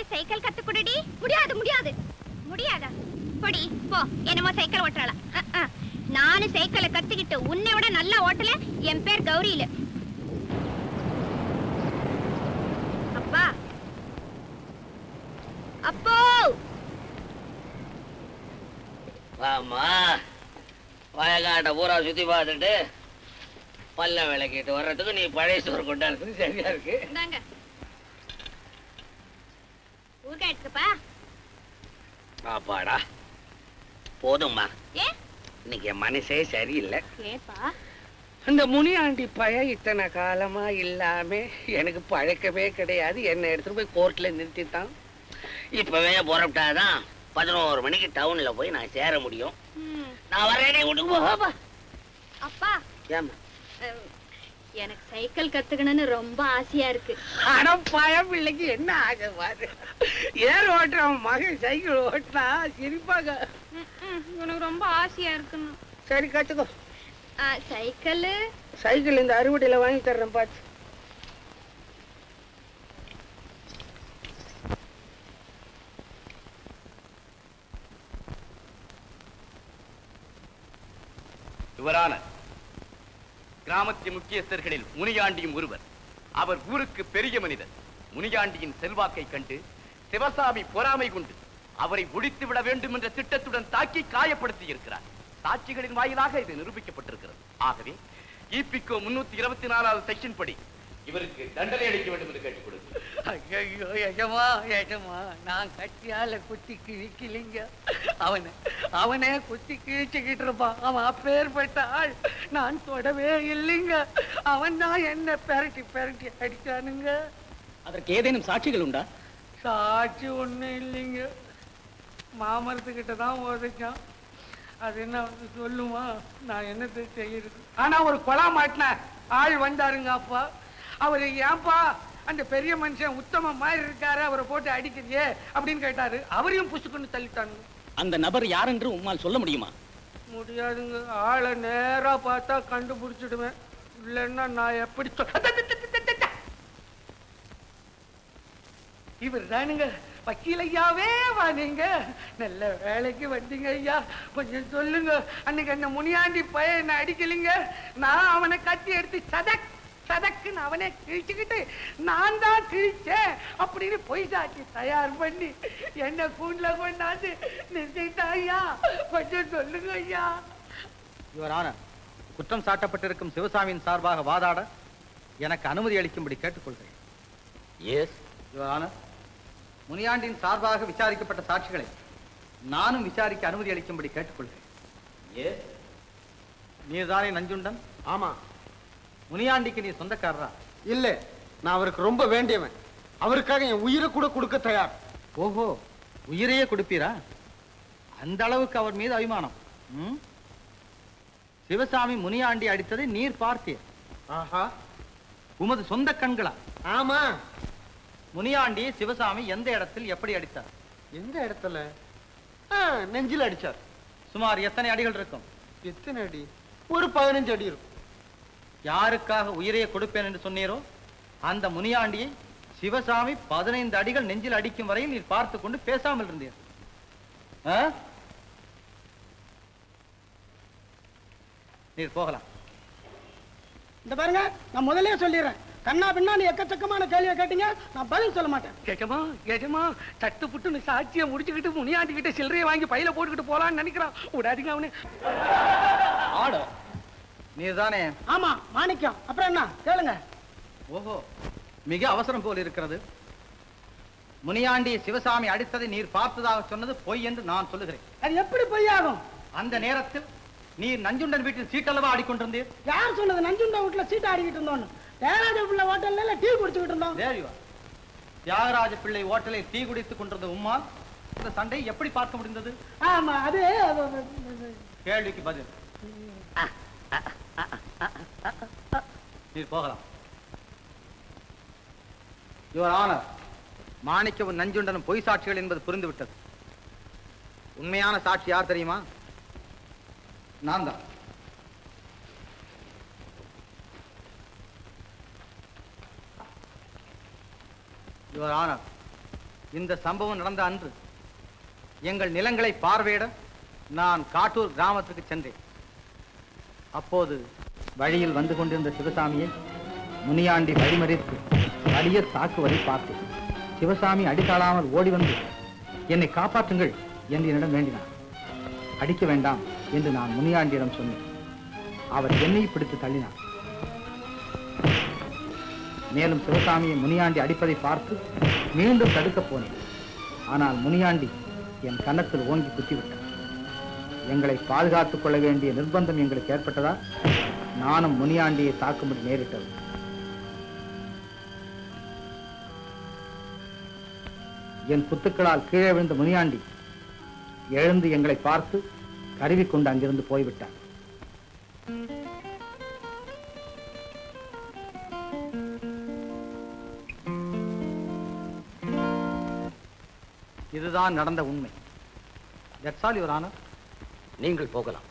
ரெண்டு சைக்கிள் கத்து குடுடி முடியாது முடியாது முடியாதா பொடி போ என்னமோ சைக்கிள் ஓட்டுறாளா அஹ், அஹ். நானும் சைக்கிளை கத்துக்கிட்டு உன்னை விட நல்லா ஓட்டல என் பேர் கௌரியில அப்பா அப்போ ஆமா வயக்காட்டை பூரா சுத்தி பார்த்துட்டு பல்ல விளக்கிட்டு வர்றதுக்கு நீ பழைய சோறு கொண்டாடுறது சரியா இருக்கு இந்தாங்க ஊறுகாய் எடுத்துக்கப்பா அப்பாடா போதும்மா ஏ இன்னைக்கு என் மனசே சரியில்லை ஏப்பா அந்த முனியாண்டி பய இத்தனை காலமா இல்லாம எனக்கு பழக்கமே கிடையாது என்னை எடுத்துட்டு போய் கோர்ட்ல நிறுத்திட்டான் இப்பவே புறப்பட்டாதான் பதினோரு மணிக்கு டவுன்ல போய் நான் சேர முடியும் ம், நான் வரேனே வீட்டுக்கு போப்பா அப்பா ஏமா அஹ், எனக்கு சைக்கிள் கத்துக்கணும்னு ரொம்ப ஆசையா இருக்கு ஆனா பயம் பிள்ளைக்கு என்ன ஆக பாரு ஏர் ஓட்டுறவன் மகன் சைக்கிள் ஓட்டினா சிரிப்பாங்க உனக்கு ரொம்ப ஆசையா இருக்குன்னு சரி கத்துக்கோ சைக்கிள் சைக்கிள் இந்த அறுவடையில வாங்கி தர்றேன் பார்த்து இவரான கிராமத்தின் முக்கியஸ்தர்களில் முனியாண்டியும் ஒருவர் அவர் ஊருக்கு பெரிய மனிதர் முனியாண்டியின் செல்வாக்கை கண்டு சிவசாமி பொறாமை கொண்டு அவரை ஒழித்து விட வேண்டும் என்ற திட்டத்துடன் தாக்கி காயப்படுத்தி இருக்கிறார் சாட்சிகளின் வாயிலாக இது நிரூபிக்கப்பட்டிருக்கிறது ஆகவே இபிகோ முன்னூத்தி இருபத்தி நாலாவது செக்ஷன் படி இவருக்கு தண்டனை அளிக்க வேண்டும் என்று கேட்டுக் கொடுக்கிறேன் ஐயோ எஜமா எஜமா நான் கட்டியால குத்தி கிழிக்கலிங்க அவனை அவனே குத்தி கிழிச்சுக்கிட்டு இருப்பான் அவன் அப்பேற்பட்ட ஆள் நான் தொடவே இல்லைங்க அவன் தான் என்ன பெரட்டி பெரட்டி அடிச்சானுங்க அதற்கு ஏதேனும் சாட்சிகள் உண்டா சாட்சி ஒண்ணும் இல்லைங்க மாமரத்துக்கிட்ட தான் உதைச்சான் அது என்ன வந்து சொல்லுமா நான் என்னத்தை செய்யறது ஆனா ஒரு கொலா மாட்டின ஆள் வந்தாருங்க அப்பா அவரு ஏன்பா அந்த பெரிய மனுஷன் உத்தம மாதிரி இருக்காரு அவரை போட்டு அடிக்கிறியே அப்படின்னு கேட்டாரு அவரையும் புசுக்குன்னு தள்ளிட்டானுங்க அந்த நபர் யார் என்று உம்மால் சொல்ல முடியுமா முடியாதுங்க ஆளை நேரா பார்த்தா கண்டுபிடிச்சிடுவேன் இல்லைன்னா நான் எப்படி சொல் இவர் தானுங்க வக்கீல் ஐயாவே வா நீங்க நல்ல வேலைக்கு வந்தீங்க ஐயா கொஞ்சம் சொல்லுங்க அன்னைக்கு அந்த முனியாண்டி பையன் என்ன அடிக்கலைங்க நான் அவனை கத்தி எடுத்து சதக் சதக்குன்னு அவனே கிழிச்சுக்கிட்டு நான் தான் கிழிச்சேன் அப்படின்னு பொய் சாட்சி தயார் பண்ணி என்ன கூண்டுல கொண்டாந்து நிறுத்திட்டா ஐயா கொஞ்சம் சொல்லுங்க ஐயா யுவர் ஆனர் குற்றம் சாட்டப்பட்டிருக்கும் சிவசாமியின் சார்பாக வாதாட எனக்கு அனுமதி அளிக்கும்படி கேட்டுக்கொள்கிறேன் எஸ் யுவர் ஆனர் முனியாண்டின் சார்பாக விசாரிக்கப்பட்ட சாட்சிகளை நானும் விசாரிக்க அனுமதி அளிக்கும்படி கேட்டுக்கொள்கிறேன் எஸ் நீர்தானே நஞ்சுண்டன் ஆமா முனியாண்டிக்கு நீ சொந்தக்காரரா இல்ல நான் அவருக்கு ரொம்ப வேண்டியவன் அவருக்காக என் உயிரை கூட கொடுக்க தயார் ஓஹோ உயிரையே கொடுப்பீரா அந்த அளவுக்கு அவர் மீது அபிமானம் ம்? சிவசாமி முனியாண்டி அடித்ததை நீர் பார்த்தீர் ஆஹா உமது சொந்த கண்களா ஆமா முனியாண்டி சிவசாமி எந்த இடத்தில் எப்படி அடித்தார் எந்த இடத்துல ஆ, நெஞ்சில அடிச்சார் சுமார் எத்தனை அடிகள் இருக்கும் எத்தனை அடி ஒரு பதினஞ்சு அடி இருக்கும் யாருக்காக உயிரையே கொடுப்பேன் என்று சொன்னீரோ அந்த முனியாண்டியை சிவசாமி பதினைந்து அடிகள் நெஞ்சில் அடிக்கும் வரையில் நீர் பார்த்து கொண்டு பேசாமல் இருந்தீர் ஆ? நீர் போகலாம் இந்த பாருங்க நான் முதல்லயே சொல்லிடுறேன் கண்ணா பின்னா நீ எக்கச்சக்கமான கேள்வியை கேட்டீங்க நான் பதில் சொல்ல மாட்டேன் கேட்டமா கேட்டமா தட்டு புட்டுன்னு சாட்சியை முடிச்சுக்கிட்டு முனியாண்டி கிட்ட சில்லறையை வாங்கி பையில போட்டுக்கிட்டு போலான்னு நினைக்கிறான் விடாதீங்க அவனு ஆடோ நீர்தானே ஆமா மாணிக்கம் அப்புறம் என்ன கேளுங்க ஓஹோ மிக அவசரம் போல் இருக்கிறது முனியாண்டி சிவசாமி அடித்ததை நீர் பார்த்ததாக சொன்னது பொய் என்று நான் சொல்லுகிறேன் அது எப்படி பொய்யாகும் அந்த நேரத்தில் நீர் நஞ்சுண்டன் வீட்டில் சீட்டளவா ஆடிக்கொண்டிருந்தீர் யார் சொன்னது நஞ்சுண்டா வீட்டுல சீட் ஆடிக்கிட்டு இருந்தோம்னு தேராஜ பிள்ளை ஹோட்டல்ல டீ குடிச்சுக்கிட்டு இருந்தோம் There you are. தியாகராஜ பிள்ளை ஓட்டலில் டீ குடித்துக் கொண்டிருந்த உம்மால் இந்த சண்டையை எப்படி பார்க்க முடிந்தது ஆமா அது அது- அது- அது- கேள்விக்கு பதில் நீர் போகலாம் யுவர் ஆனர் மாணிக்கவும் நஞ்சுண்டனும் பொய் சாட்சிகள் என்பது புரிந்துவிட்டது உண்மையான சாட்சி யார் தெரியுமா நான் தான் யுவர் ஆனர் இந்த சம்பவம் நடந்த அன்று எங்கள் நிலங்களை பார்வையிட நான் காட்டூர் கிராமத்துக்கு சென்றேன் அப்போது வழியில் வந்து கொண்டிருந்த சிவசாமியை முனியாண்டி வழிமறித்து அடிய தாக்குவதை பார்த்தேன் சிவசாமி அடித்தாளாமல் ஓடி வந்து என்னை காப்பாற்றுங்கள் என்று என்னிடம் வேண்டினார் அடிக்க வேண்டாம் என்று நான் முனியாண்டியிடம் சொன்னேன் அவர் என்னை பிடித்து தள்ளினார் மேலும் சிவசாமியை முனியாண்டி அடிப்பதை பார்த்து மீண்டும் தடுக்கப் போனேன் ஆனால் முனியாண்டி என் கன்னத்தில் ஓங்கி குத்திவிட்டார் எங்களை பாதுகாத்துக் கொள்ள வேண்டிய நிர்பந்தம் எங்களுக்கு ஏற்பட்டதா நானும் முனியாண்டியை தாக்கும்படி நேரிட்டது என் குத்துக்களால் கீழே விழுந்த முனியாண்டி எழுந்து எங்களை பார்த்து கருவிக்கொண்டு அங்கிருந்து போய்விட்டார் இதுதான் நடந்த உண்மை தட்ஸ் ஆல் யுவர் ஆனர் நீங்கள் போகலாம்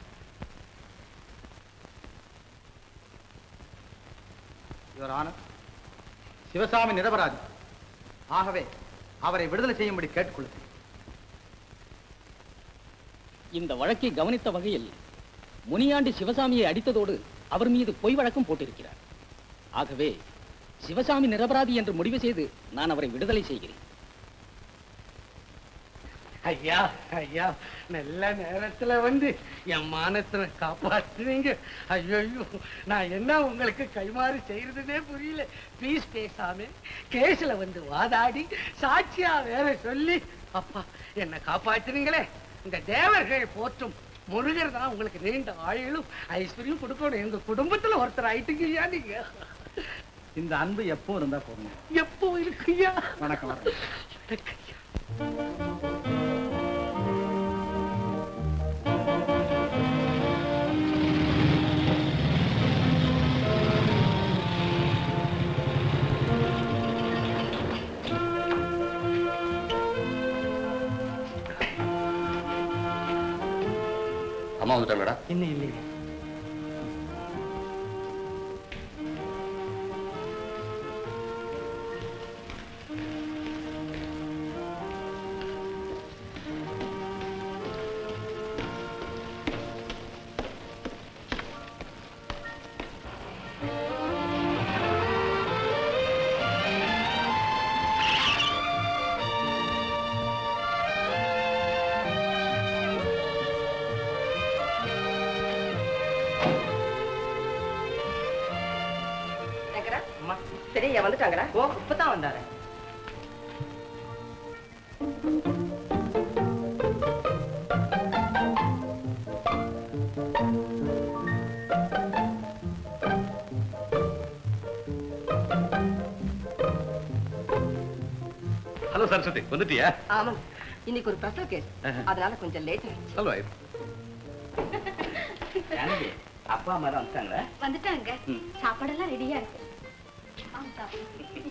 யுவர் ஆனர் சிவசாமி நிரபராதி ஆகவே அவரை விடுதலை செய்யும்படி கேட்டுக்கொள்கிறேன் இந்த வழக்கை கவனித்த வகையில் முனியாண்டி சிவசாமியை அடித்ததோடு அவர் மீது பொய் வழக்கம் போட்டிருக்கிறார் ஆகவே சிவசாமி நிரபராதி என்று முடிவு செய்து நான் அவரை விடுதலை செய்கிறேன் ஐயா ஐயா நல்ல நேரத்துல வந்து என் மானத்தை காப்பாத்துனீங்க ஐயோ நான் என்ன உங்களுக்கு கைமாறு செய்யறதுனே புரியல ப்ளீஸ் பேசாம கேஸ்ல வந்து வாதாடி சாட்சியா வேற சொல்லி அப்பா என்ன காப்பாத்துனீங்களே இந்த தேவர்கள் போற்றும் முருகர் தான் உங்களுக்கு நீண்ட ஆயுளும் ஐஸ்வர்யம் கொடுக்கணும் எங்க குடும்பத்துல ஒருத்தர் ஆயிட்டீங்கய்யா நீங்க இந்த அன்பு எப்போ இருந்தா போதும் எப்போ இருக்குய்யா வணக்கம் வணக்கம் அம்மா வந்துட்டாங்கடா இன்னும் இல்லைங்க சரியா வந்துட்டாங்களா ஓ இப்பதான் வந்தாரு ஹலோ சரஸ்வதி வந்துட்டியா ஆமா இன்னைக்கு ஒரு ஸ்பெஷல் கேஸ் அதனால கொஞ்சம் லேட் ஆயிடுச்சு ஹலோ அப்பா அம்மா தான் வந்துட்டாங்களா வந்துட்டாங்க சாப்பாடெல்லாம் ரெடியா இருக்கு வாங்க சாப்பிடுங்க.